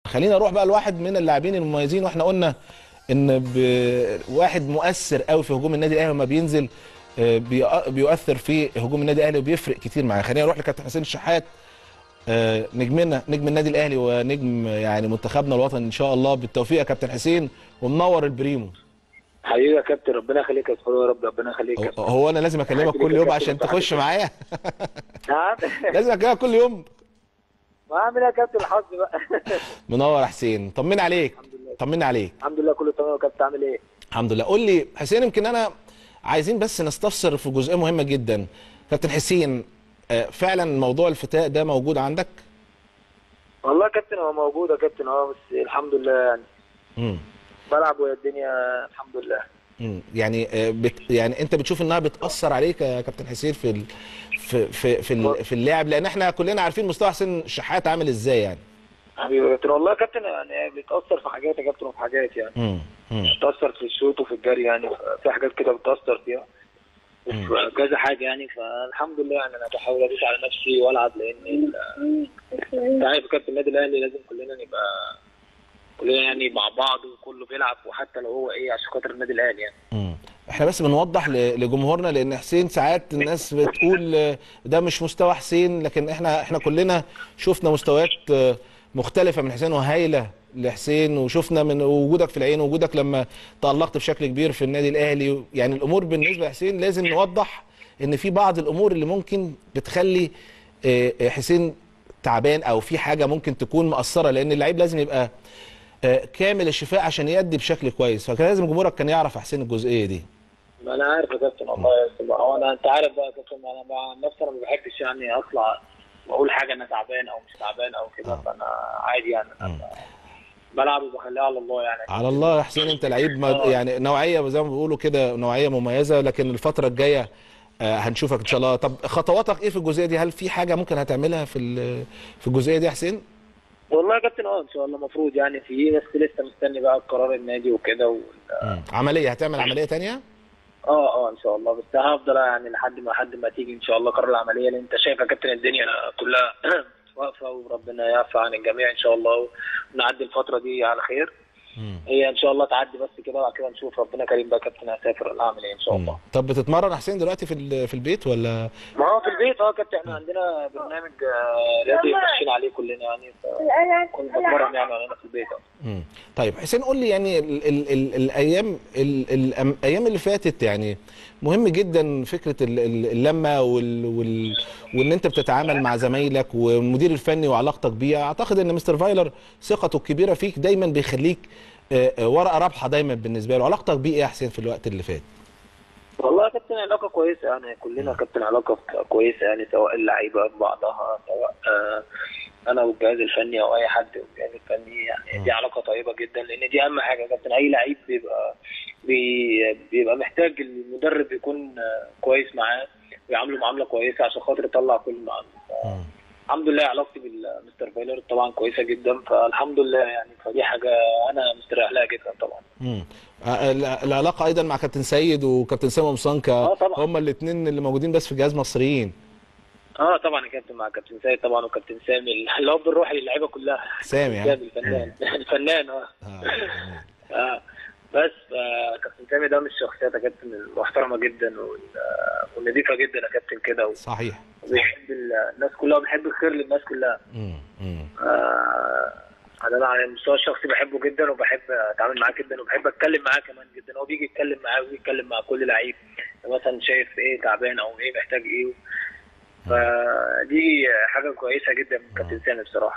خلينا نروح بقى لواحد من اللاعبين المميزين واحنا قلنا ان ب... واحد مؤثر قوي في هجوم النادي الاهلي لما بينزل آه، بيأ- بيؤثر في هجوم النادي الاهلي وبيفرق كتير معاه خلينا نروح لكابتن حسين الشحات آه، نجمنا نجم النادي الاهلي ونجم يعني منتخبنا الوطني ان شاء الله بالتوفيق يا كابتن حسين ومنور البريمو حبيبي يا كابتن ربنا يخليك يا صفر يا رب ربنا يخليك يا هو- كابتن هو انا لازم اكلمك كل يوم عشان تخش معايا نعم لازم اكلمك كل يوم ما اعمل ايه يا كابتن الحظ بقى منور يا حسين طمنا عليك لله. طمنا عليك الحمد لله كله تمام يا كابتن عامل ايه؟ الحمد لله قول لي حسين يمكن انا عايزين بس نستفسر في جزئيه مهمه جدا كابتن حسين آه، فعلا موضوع الفتاء ده موجود عندك والله يا كابتن هو موجود يا كابتن اه بس الحمد لله يعني امم بلعب ويا الدنيا الحمد لله مم. يعني آه، بت يعني انت بتشوف انها بتاثر عليك يا كابتن حسين في ال... في في في, ال... في اللعب لان احنا كلنا عارفين مستوى حسين الشحات عامل ازاي يعني حبيبي يا كابتن والله يا كابتن يعني بتأثر في حاجات يا كابتن وفي حاجات يعني امم امم بتأثر في الشوط وفي الجري يعني في حاجات كده بتأثر فيها وفي كذا حاجة يعني فالحمد لله يعني أنا بحاول أدوس على نفسي وألعب لأن ال- أنت عارف يا كابتن النادي الأهلي لازم كلنا نبقى كلنا يعني مع بعض وكله بيلعب وحتى لو هو إيه عشان خاطر النادي الأهلي يعني مم. احنا بس بنوضح ل- لجمهورنا لان حسين ساعات الناس بتقول آه، ده مش مستوى حسين لكن احنا احنا كلنا شفنا مستويات آه، مختلفه من حسين وهايله لحسين وشفنا من وجودك في العين وجودك لما تألقت بشكل كبير في النادي الاهلي يعني الامور بالنسبه لحسين لازم نوضح ان في بعض الامور اللي ممكن بتخلي آه، آه، حسين تعبان او في حاجه ممكن تكون مأثره لان اللعيب لازم يبقى آه، كامل الشفاء عشان يأدي بشكل كويس فكان لازم جمهورك كان يعرف يا حسين الجزئيه دي ما انا عارف يا كابتن والله يا أستاذ. هو انا انت عارف بقى يا كابتن انا مع نفسي انا ما بحبش يعني اطلع واقول حاجه انا تعبان او مش تعبان او كده فانا عادي يعني أنا بلعب وبخليها على الله يعني على الله يا حسين انت لعيب ما- يعني نوعيه زي ما بيقولوا كده نوعيه مميزه لكن الفتره الجايه آه، هنشوفك ان شاء الله طب خطواتك ايه في الجزئيه دي هل في حاجه ممكن هتعملها في ال- في الجزئيه دي يا حسين والله يا كابتن اه ان شاء الله المفروض يعني في بس لسه مستني بقى قرار النادي وكده وال- عمليه هتعمل عمليه تانية اه اه ان شاء الله بس هفضل يعني لحد ما لحد ما تيجي ان شاء الله قرار العمليه لان انت شايف يا كابتن الدنيا كلها واقفه وربنا يعفى عن الجميع ان شااء الله ونعدي الفتره دي على خير هي ان شاء الله تعدي بس كده وبعد كده نشوف ربنا كريم بقى كابتن هسافر ولا اعمل ايه ان شاء الله طب بتتمرن يا حسين دلوقتي في ال- في البيت ولا ما هو في البيت اه كابتن احنا عندنا برنامج آه، رياضي ماشيين عليه كلنا يعني فكنت بتمرن يعني وانا في البيت اه مم. طيب حسين قول لي يعني ال ال ال الايام ال ال الايام اللي فاتت يعني مهم جدا فكره ال- ال- اللمه وال وال وان انت بتتعامل مع زمايلك والمدير الفني وعلاقتك بيه اعتقد ان مستر فايلر ثقته الكبيره فيك دايما بيخليك آه، آه، ورقه رابحه دايما بالنسبه له علاقتك بيه ايه يا حسين في الوقت اللي فات والله يا كابتن علاقة كويسة يعني كلنا كابتن علاقة كويسة يعني سواء اللعيبة ببعضها سواء آه، أنا والجهاز الفني أو أي حد والجهاز الفني يعني دي علاقة طيبة جدا لأن دي أهم حاجة يا كابتن أي لعيب بيبقى بي- بيبقى محتاج المدرب يكون آه، كويس معاه ويعامله معاملة كويسة عشان خاطر يطلع كل ما عنده الحمد لله علاقتي بالمستر فايلر طبعا كويسة جدا فالحمد لله يعني فدي حاجة أنا مستريح لها جدا طبعا مم. آه، ال- العلاقه ايضا مع كابتن سيد وكابتن سامي مصانكا آه، طبعا. هم الاثنين اللي موجودين بس في الجهاز مصريين اه طبعا يا كابتن مع كابتن سيد طبعا وكابتن سامي الاب الروحي للعيبه كلها سامي ها؟ سامي الفنان الفنان اه اه بس آه كابتن سامي ده من الشخصيات يا كابتن المحترمه جدا وال- آه، والنظيفه جدا يا كابتن كده و- صحيح وبيحب ال- الناس كلها وبيحب الخير للناس كلها مم. مم. آه انا على المستوى الشخصي بحبه جدا وبحب اتعامل معاه جدا وبحب اتكلم معاه كمان جدا هو بيجي يتكلم معاه ويتكلم مع كل لعيب مثلا شايف ايه تعبان او ايه محتاج ايه فدي حاجه كويسه جدا من كابتن سامي بصراحه